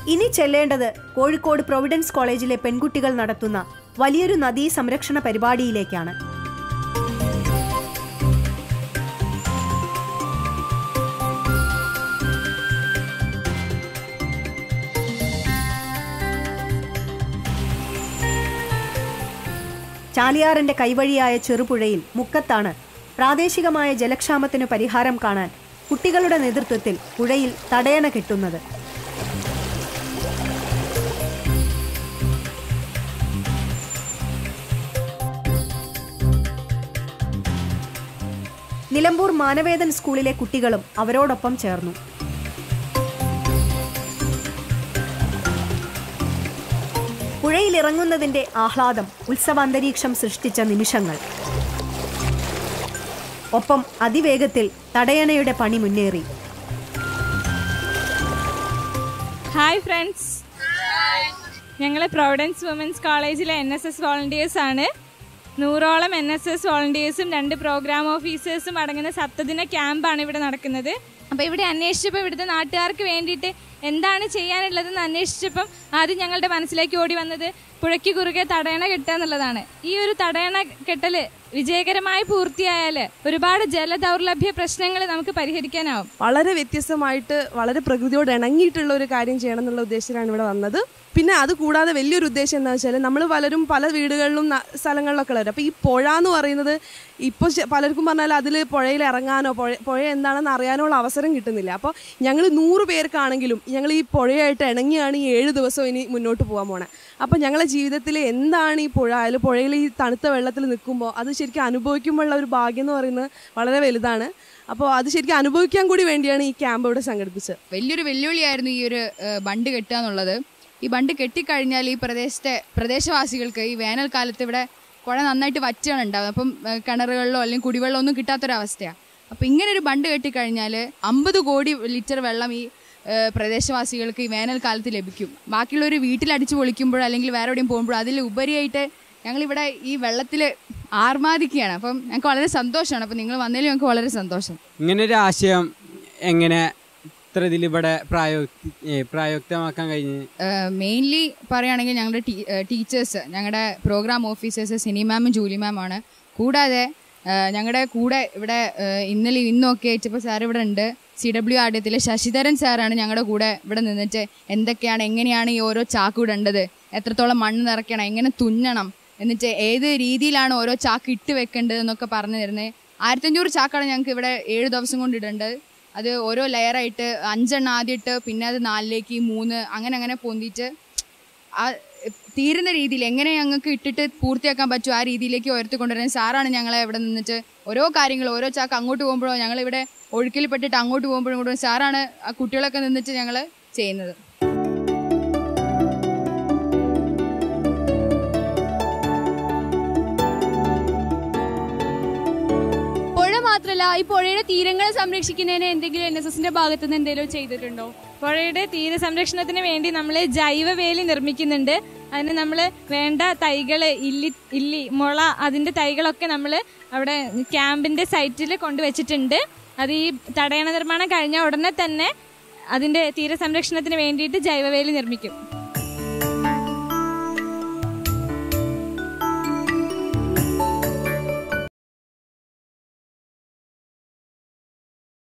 ഇനി ചെല്ലേണ്ടത് കോഴിക്കോട് പ്രൊവിഡൻസ് കോളേജിലെ പെൺകുട്ടികൾ നടത്തുന്ന വലിയൊരു നദീ സംരക്ഷണ പരിപാടിയിലേക്കാണ് ചാലിയാറിന്റെ കൈവഴിയായ ചെറുപുഴയിൽ മുക്കത്താണ് പ്രാദേശികമായ ജലക്ഷാമത്തിനു പരിഹാരം കാണാൻ കുട്ടികളുടെ നേതൃത്വത്തിൽ പുഴയിൽ തടയണ കെട്ടുന്നത് നിലമ്പൂർ മാനവേദൻ സ്കൂളിലെ കുട്ടികളും അവരോടൊപ്പം ചേർന്നു പുഴയിലിറങ്ങുന്നതിന്റെ ആഹ്ലാദം ഉത്സവാന്തരീക്ഷം സൃഷ്ടിച്ച നിമിഷങ്ങൾ ഒപ്പം അതിവേഗത്തിൽ തടയണയുടെ പണി മുന്നേറി ഹായ് ഫ്രണ്ട്സ് ഞങ്ങൾ പ്രൊവിഡൻസ് വുമൻസ് കോളേജിലെ എൻ എസ് എസ് വോളണ്ടിയേഴ്സ് ആണ് നൂറോളം എൻ എസ് എസ് വോളണ്ടിയേഴ്സും രണ്ട് പ്രോഗ്രാം ഓഫീസേഴ്സും അടങ്ങുന്ന സപ്തദിന ക്യാമ്പാണ് ഇവിടെ നടക്കുന്നത് അപ്പോൾ ഇവിടെ അന്വേഷിച്ചപ്പോൾ ഇവിടുത്തെ നാട്ടുകാർക്ക് വേണ്ടിയിട്ട് എന്താണ് ചെയ്യാനുള്ളതെന്ന് അന്വേഷിച്ചപ്പം ആദ്യം ഞങ്ങളുടെ മനസ്സിലേക്ക് ഓടി വന്നത് പുഴയ്ക്ക് കുറുകെ തടയണ കെട്ടുക എന്നുള്ളതാണ് ഈ ഒരു തടയണ കെട്ടല് വിജയകരമായി പൂർത്തിയായാൽ ഒരുപാട് ജലദൗർലഭ്യ പ്രശ്നങ്ങൾ നമുക്ക് പരിഹരിക്കാനാവും വളരെ വ്യത്യസ്തമായിട്ട് വളരെ പ്രകൃതിയോട് ഇണങ്ങിയിട്ടുള്ള ഒരു കാര്യം ചെയ്യണം എന്നുള്ള ഉദ്ദേശത്തിലാണ് ഇവിടെ വന്നത് പിന്നെ അത് കൂടാതെ വലിയൊരു ഉദ്ദേശം എന്താ വെച്ചാൽ നമ്മൾ പലരും പല വീടുകളിലും ന- സ്ഥലങ്ങളിലൊക്കെ ഉള്ളവർ അപ്പോൾ ഈ പുഴ എന്ന് പറയുന്നത് ഇപ്പോൾ പലർക്കും പറഞ്ഞാൽ അതിൽ പുഴയിൽ ഇറങ്ങാനോ പുഴ പുഴ എന്താണെന്ന് അറിയാനോ ഉള്ള അവസരം കിട്ടുന്നില്ല അപ്പോൾ ഞങ്ങൾ നൂറ് പേർക്കാണെങ്കിലും ഞങ്ങൾ ഈ പുഴയായിട്ട് ഇണങ്ങിയാണ് ഈ ഏഴ് ദിവസം ഇനി മുന്നോട്ട് പോകാൻ പോണേ അപ്പോൾ ഞങ്ങളുടെ ജീവിതത്തിൽ എന്താണ് ഈ പുഴ അതിൽ പുഴയിൽ ഈ തണുത്ത വെള്ളത്തിൽ നിൽക്കുമ്പോൾ അത് ശരിക്കും അനുഭവിക്കുമ്പോഴുള്ള ഒരു ഭാഗ്യം എന്ന് പറയുന്നത് വളരെ വലുതാണ് അപ്പോൾ അത് ശരിക്കും അനുഭവിക്കാൻ കൂടി വേണ്ടിയാണ് ഈ ക്യാമ്പ് ഇവിടെ സംഘടിപ്പിച്ചത് വലിയൊരു വെല്ലുവിളിയായിരുന്നു ഈ ഒരു ഏഹ്, ബണ്ട് കെട്ടുക എന്നുള്ളത് ഈ ബണ്ട് കെട്ടിക്കഴിഞ്ഞാൽ ഈ പ്രദേശത്തെ പ്രദേശവാസികൾക്ക് ഈ വേനൽക്കാലത്ത് ഇവിടെ കുഴ നന്നായിട്ട് വറ്റാണ് ഉണ്ടാകുന്നത് അപ്പം ഏഹ്, കിണറുകളിലോ അല്ലെങ്കിൽ കുടിവെള്ളമോ ഒന്നും കിട്ടാത്തൊരവസ്ഥയാണ് അപ്പം ഇങ്ങനെ ഒരു ബണ്ട് കെട്ടിക്കഴിഞ്ഞാൽ അമ്പത് കോടി ലിറ്റർ വെള്ളം ഈ ഏഹ്, പ്രദേശവാസികൾക്ക് ഈ വേനൽക്കാലത്ത് ലഭിക്കും ബാക്കിയുള്ളവർ വീട്ടിൽ അടിച്ചു പൊളിക്കുമ്പോഴോ അല്ലെങ്കിൽ വേറെ എവിടെയും പോകുമ്പോഴോ അതിൽ ഉപരിയായിട്ട് ഞങ്ങളിവിടെ ഈ വെള്ളത്തിൽ ആർമാദിക്കുകയാണ് അപ്പം ഞങ്ങൾക്ക് വളരെ സന്തോഷമാണ് അപ്പം നിങ്ങൾ വന്നതിൽ ഞങ്ങൾക്ക് വളരെ സന്തോഷം ഇങ്ങനൊരു ആശയം എങ്ങനെ ഇത്ര ഇതിൽ ഇവിടെ പ്രായോഗി ഏ, പ്രായോഗികമാക്കാൻ കഴിഞ്ഞ് മെയിൻലി പറയുകയാണെങ്കിൽ ഞങ്ങളുടെ ടീച്ചേഴ്സ് ഞങ്ങളുടെ പ്രോഗ്രാം ഓഫീസേഴ്സ് സിനി മാമും ജൂലി മാമാണ് കൂടാതെ ഏഹ്, ഞങ്ങളുടെ കൂടെ ഇവിടെ ഏഹ്, ഇന്നലെ ഇന്നും ഒക്കെ ആയിട്ടിപ്പോൾ സാർ ഇവിടെ ഉണ്ട് സി ഡബ്ല്യു ആദ്യത്തിലെ ശശിധരൻ സാറാണ് ഞങ്ങളുടെ കൂടെ ഇവിടെ നിന്നിട്ട് എന്തൊക്കെയാണ് എങ്ങനെയാണ് ഈ ഓരോ ചാക്ക് ഇടേണ്ടത് എത്രത്തോളം മണ്ണ് നിറയ്ക്കണം എങ്ങനെ തുന്നണം എന്നിട്ട് ഏത് രീതിയിലാണ് ഓരോ ചാക്ക് ഇട്ട് വെക്കേണ്ടത് എന്നൊക്കെ പറഞ്ഞു തരുന്നത് ആയിരത്തഞ്ഞൂറ് ചാക്കാണ് ഞങ്ങൾക്ക് ഇവിടെ ഏഴ് ദിവസം കൊണ്ട് ഇടേണ്ടത് അത് ഓരോ ലെയറായിട്ട് അഞ്ചെണ്ണം ആദ്യം ഇട്ട് പിന്നെ അത് നാലിലേക്ക് മൂന്ന് അങ്ങനെ അങ്ങനെ പൊന്തിച്ച് ആ തീരുന്ന രീതിയിൽ എങ്ങനെ ഞങ്ങൾക്ക് ഇട്ടിട്ട് പൂർത്തിയാക്കാൻ പറ്റും ആ രീതിയിലേക്ക് ഉയർത്തി കൊണ്ടുവരുന്നത് സാറാണ് ഞങ്ങളെ ഇവിടെ നിന്നിട്ട് ഓരോ കാര്യങ്ങൾ ഓരോ ചാക്ക് അങ്ങോട്ട് പോകുമ്പോഴോ ഞങ്ങൾ ഇവിടെ ഒഴുക്കിൽ പെട്ടിട്ട് അങ്ങോട്ട് പോകുമ്പോഴും കൂടെ സാറാണ് ആ കുട്ടികളൊക്കെ നിന്നിട്ട് ഞങ്ങൾ ചെയ്യുന്നത് പുഴ മാത്രമല്ല ഈ പുഴയുടെ തീരങ്ങൾ സംരക്ഷിക്കുന്നതിന് എന്തെങ്കിലും എൻ എസ് എസിന്റെ ഭാഗത്തു നിന്ന് എന്തെങ്കിലും ചെയ്തിട്ടുണ്ടോ പുഴയുടെ തീര സംരക്ഷണത്തിന് വേണ്ടി നമ്മൾ ജൈവവേലി നിർമ്മിക്കുന്നുണ്ട് അതിന് നമ്മൾ വേണ്ട തൈകൾ ഇല്ലി ഇല്ലി മുള അതിന്റെ തൈകളൊക്കെ നമ്മൾ അവിടെ ക്യാമ്പിന്റെ സൈറ്റിൽ കൊണ്ടുവച്ചിട്ടുണ്ട് അത് ഈ തടയണ നിർമ്മാണം കഴിഞ്ഞ ഉടനെ തന്നെ അതിന്റെ തീരസംരക്ഷണത്തിന് വേണ്ടിയിട്ട് ജൈവവേലി നിർമ്മിക്കും